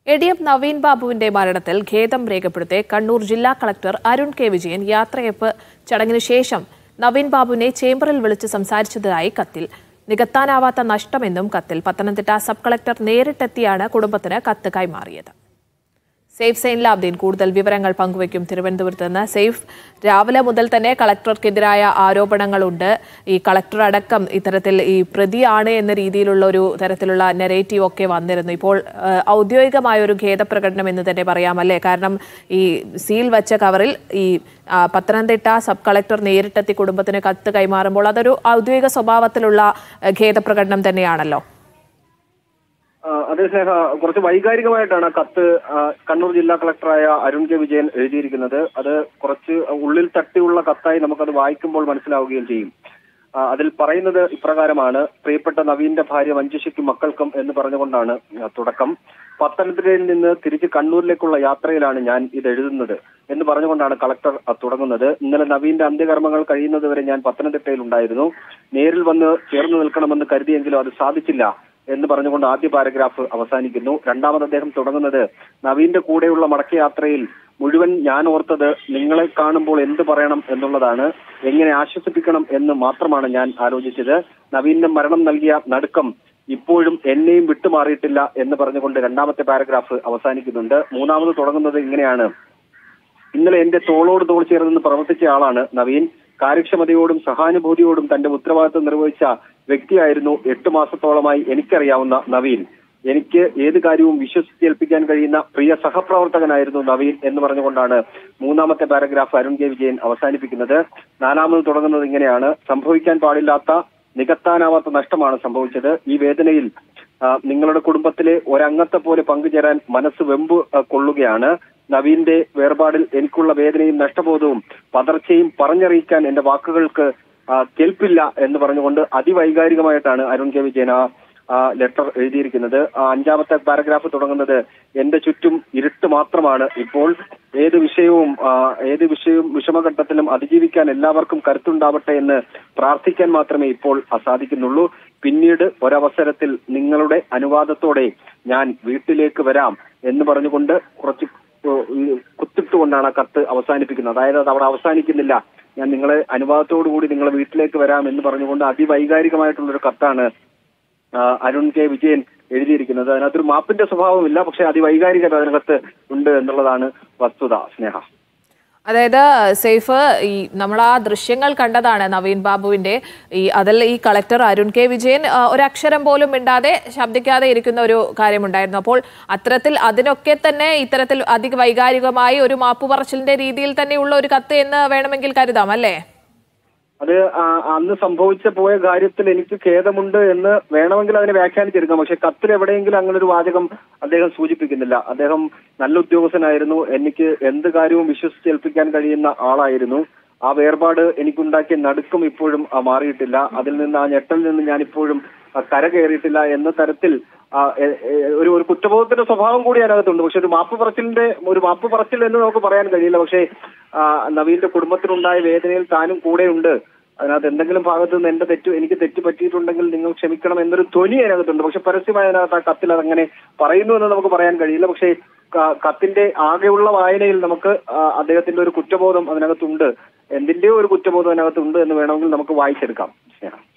A D F Naveen ബാബുവിന്റെ മരണത്തിൽ ഖേദം രേഖപ്പെടുത്തി കണ്ണൂർ ജില്ലാ കളക്ടർ അരുൺ കെ വിജയൻ യാത്രയപ്പ് ചടങ്ങിന് ശേഷം നവീൻ ബാബുവിനെ ചേംബറിൽ വിളിച്ച് സംസാരിച്ചതായി കത്തിൽ നികത്താനാവാത്ത നഷ്ടമെന്നും കത്തിൽ പത്തനംതിട്ട സബ് കളക്ടർ നേരിട്ടെത്തിയാണ് കുടുംബത്തിന് കത്ത് കൈമാറിയത് സേഫ് സൈൻ ലാബ്ദീൻ കൂടുതൽ വിവരങ്ങൾ പങ്കുവയ്ക്കും തിരുവനന്തപുരത്ത് നിന്ന് സേഫ് രാവിലെ മുതൽ തന്നെ കളക്ടർക്കെതിരായ ആരോപണങ്ങളുണ്ട് ഈ കളക്ടർ അടക്കം ഇത്തരത്തിൽ ഈ പ്രതിയാണ് എന്ന രീതിയിലുള്ള ഒരു തരത്തിലുള്ള നെറേറ്റീവ് ഒക്കെ വന്നിരുന്നു ഇപ്പോൾ ആ, ഔദ്യോഗികമായ ഒരു ഖേദപ്രകടനം എന്ന് തന്നെ പറയാമല്ലേ കാരണം ഈ സീൽ വെച്ച കവറിൽ ഈ ആ, പത്തനംതിട്ട സബ് കളക്ടർ നേരിട്ടെത്തി കുടുംബത്തിന് കത്ത് കൈമാറുമ്പോൾ അതൊരു ഔദ്യോഗിക സ്വഭാവത്തിലുള്ള ആ, ഖേദപ്രകടനം തന്നെയാണല്ലോ ആ, അതെ സ്നേഹ കുറച്ച് വൈകാരികമായിട്ടാണ് ആ കത്ത് ആ, കണ്ണൂർ ജില്ലാ കളക്ടറായ അരുൺ കെ വിജയൻ എഴുതിയിരിക്കുന്നത് അത് കുറച്ച് ഉള്ളിൽ തട്ടിയുള്ള കത്തായി നമുക്കത് വായിക്കുമ്പോൾ മനസ്സിലാവുകയും ചെയ്യും ആ, അതിൽ പറയുന്നത് ഇപ്രകാരമാണ് പ്രിയപ്പെട്ട നവീന്റെ ഭാര്യ മഞ്ജുഷയ്ക്കും മക്കൾക്കും എന്ന് പറഞ്ഞുകൊണ്ടാണ് ആ, തുടക്കം പത്തനംതിട്ടയിൽ നിന്ന് തിരിച്ച് കണ്ണൂരിലേക്കുള്ള യാത്രയിലാണ് ഞാൻ ഇത് എഴുതുന്നത് എന്ന് പറഞ്ഞുകൊണ്ടാണ് കളക്ടർ ആ, തുടങ്ങുന്നത് ഇന്നലെ നവീന്റെ അന്ത്യകർമ്മങ്ങൾ കഴിയുന്നത് വരെ ഞാൻ പത്തനംതിട്ടയിൽ ഉണ്ടായിരുന്നു നേരിൽ വന്ന് ചേർന്ന് നിൽക്കണമെന്ന് കരുതിയെങ്കിലും അത് സാധിച്ചില്ല എന്ന് പറഞ്ഞുകൊണ്ട് ആദ്യ പാരഗ്രാഫ് അവസാനിക്കുന്നു രണ്ടാമത് അദ്ദേഹം തുടങ്ങുന്നത് നവീന്റെ കൂടെയുള്ള മടക്കയാത്രയിൽ മുഴുവൻ ഞാൻ ഓർത്തത് നിങ്ങളെ കാണുമ്പോൾ എന്ത് പറയണം എന്നുള്ളതാണ് എങ്ങനെ ആശ്വസിപ്പിക്കണം എന്ന് മാത്രമാണ് ഞാൻ ആലോചിച്ചത് നവീന്റെ മരണം നൽകിയ നടുക്കം ഇപ്പോഴും എന്നെയും വിട്ടുമാറിയിട്ടില്ല എന്ന് പറഞ്ഞുകൊണ്ട് രണ്ടാമത്തെ പാരഗ്രാഫ് അവസാനിക്കുന്നുണ്ട് മൂന്നാമത് തുടങ്ങുന്നത് ഇങ്ങനെയാണ് ഇന്നലെ എന്റെ തോളോട് തോൾ ചേർന്ന് പ്രവർത്തിച്ച ആളാണ് നവീൻ കാര്യക്ഷമതയോടും സഹാനുഭൂതിയോടും തന്റെ ഉത്തരവാദിത്വം നിർവഹിച്ച വ്യക്തിയായിരുന്നു എട്ട് മാസത്തോളമായി എനിക്കറിയാവുന്ന നവീൻ എനിക്ക് ഏത് കാര്യവും വിശ്വസിച്ചേൽപ്പിക്കാൻ കഴിയുന്ന പ്രിയ സഹപ്രവർത്തകനായിരുന്നു നവീൻ എന്ന് പറഞ്ഞുകൊണ്ടാണ് മൂന്നാമത്തെ പാരഗ്രാഫ് അരുൺ കെ വിജയൻ അവസാനിപ്പിക്കുന്നത് നാലാമത് തുടങ്ങുന്നത് ഇങ്ങനെയാണ് സംഭവിക്കാൻ പാടില്ലാത്ത നികത്താനാവാത്ത നഷ്ടമാണ് സംഭവിച്ചത് ഈ വേദനയിൽ ആ, നിങ്ങളുടെ കുടുംബത്തിലെ ഒരംഗത്തെ പോലെ പങ്കുചേരാൻ മനസ്സ് വെമ്പ് ആ, കൊള്ളുകയാണ് നവീന്റെ വേർപാടിൽ എനിക്കുള്ള വേദനയും നഷ്ടബോധവും പതർച്ചയും പറഞ്ഞറിയിക്കാൻ എന്റെ വാക്കുകൾക്ക് ആ, കേൾപ്പില്ല എന്ന് പറഞ്ഞുകൊണ്ട് അതിവൈകാരികമായിട്ടാണ് അരുൺ കെ വിജയൻ ആ ആ ലെറ്റർ എഴുതിയിരിക്കുന്നത് ആ അഞ്ചാമത്തെ പാരഗ്രാഫ് തുടങ്ങുന്നത് എന്റെ ചുറ്റും ഇരുട്ട് മാത്രമാണ് ഇപ്പോൾ ഏത് വിഷയവും ആ, ഏത് വിഷയവും വിഷമഘട്ടത്തിലും അതിജീവിക്കാൻ എല്ലാവർക്കും കരുത്തുണ്ടാവട്ടെ എന്ന് പ്രാർത്ഥിക്കാൻ മാത്രമേ ഇപ്പോൾ സാധിക്കുന്നുള്ളൂ പിന്നീട് ഒരവസരത്തിൽ നിങ്ങളുടെ അനുവാദത്തോടെ ഞാൻ വീട്ടിലേക്ക് വരാം എന്ന് പറഞ്ഞുകൊണ്ട് കുറച്ച് കുത്തിട്ടുകൊണ്ടാണ് ആ കത്ത് അവസാനിപ്പിക്കുന്നത് അതായത് അത് അവിടെ അവസാനിക്കുന്നില്ല ഞാൻ നിങ്ങളെ അനുവാദത്തോടു കൂടി നിങ്ങളെ വീട്ടിലേക്ക് വരാം എന്ന് പറഞ്ഞുകൊണ്ട് അതിവൈകാരികമായിട്ടുള്ള ഒരു കത്താണ് ആ, അരുൺ കെ വിജയൻ എഴുതിയിരിക്കുന്നത് അതിനകത്തൊരു മാപ്പിന്റെ സ്വഭാവമില്ല പക്ഷെ അതിവൈകാരികത അതിനകത്ത് ഉണ്ട് എന്നുള്ളതാണ് വസ്തുത സ്നേഹ അതായത് സേഫ് ഈ നമ്മൾ ആ ദൃശ്യങ്ങൾ കണ്ടതാണ് നവീൻ ബാബുവിന്റെ ഈ അതിൽ ഈ കളക്ടർ അരുൺ കെ വിജയൻ ആ, ഒരക്ഷരം പോലും മിണ്ടാതെ ശബ്ദിക്കാതെ ഇരിക്കുന്ന ഒരു കാര്യമുണ്ടായിരുന്നു അപ്പോൾ അത്തരത്തിൽ അതിനൊക്കെ തന്നെ ഇത്തരത്തിൽ അധിക വൈകാരികമായി ഒരു മാപ്പ് പറച്ചിലിന്റെ രീതിയിൽ തന്നെയുള്ള ഒരു കത്ത് എന്ന് വേണമെങ്കിൽ കരുതാം അല്ലേ അത് ആ, അന്ന് സംഭവിച്ച പോയ കാര്യത്തിൽ എനിക്ക് ഖേദമുണ്ട് എന്ന് വേണമെങ്കിൽ അതിനെ വ്യാഖ്യാനിച്ചെടുക്കാം പക്ഷെ കത്തിൽ എവിടെയെങ്കിലും അങ്ങനെ ഒരു വാചകം അദ്ദേഹം സൂചിപ്പിക്കുന്നില്ല അദ്ദേഹം നല്ല ഉദ്യോഗസ്ഥനായിരുന്നു എനിക്ക് എന്ത് കാര്യവും വിശ്വസിച്ചേൽപ്പിക്കാൻ കഴിയുന്ന ആളായിരുന്നു ആ വേർപാട് എനിക്കുണ്ടാക്കിയ നടുക്കം ഇപ്പോഴും ആ, മാറിയിട്ടില്ല അതിൽ നിന്ന് ആ ഞെട്ടലിൽ നിന്ന് ഞാൻ ഇപ്പോഴും ആ, കരകയറിയിട്ടില്ല എന്ന തരത്തിൽ ആ, എ- എ- ഒരു ഒരു കുറ്റബോധത്തിന്റെ സ്വഭാവം കൂടി അതിനകത്തുണ്ട് പക്ഷെ ഒരു മാപ്പ് പറച്ചിലിന്റെ ഒരു മാപ്പ് പറച്ചിൽ എന്ന് നമുക്ക് പറയാൻ കഴിയില്ല പക്ഷേ ആ, നവീന്റെ കുടുംബത്തിനുണ്ടായ വേദനയിൽ താനും കൂടെയുണ്ട് അതിനകത്ത് എന്തെങ്കിലും ഭാഗത്ത് നിന്ന് എന്റെ തെറ്റ് എനിക്ക് തെറ്റ് പറ്റിയിട്ടുണ്ടെങ്കിൽ നിങ്ങൾ ക്ഷമിക്കണം എന്നൊരു ധ്വനി അതിനകത്തുണ്ട് പക്ഷെ പരസ്യമായി അതിനകത്ത് ആ കത്തിൽ അതങ്ങനെ പറയുന്നു എന്ന് നമുക്ക് പറയാൻ കഴിയില്ല പക്ഷേ ക- കത്തിന്റെ ആകെയുള്ള വായനയിൽ നമുക്ക് ആ, അദ്ദേഹത്തിന്റെ ഒരു കുറ്റബോധം അതിനകത്തുണ്ട് എന്തിന്റെയോ ഒരു കുറ്റബോധം അതിനകത്തുണ്ട് എന്ന് വേണമെങ്കിൽ നമുക്ക് വായിച്ചെടുക്കാം സ്നേഹം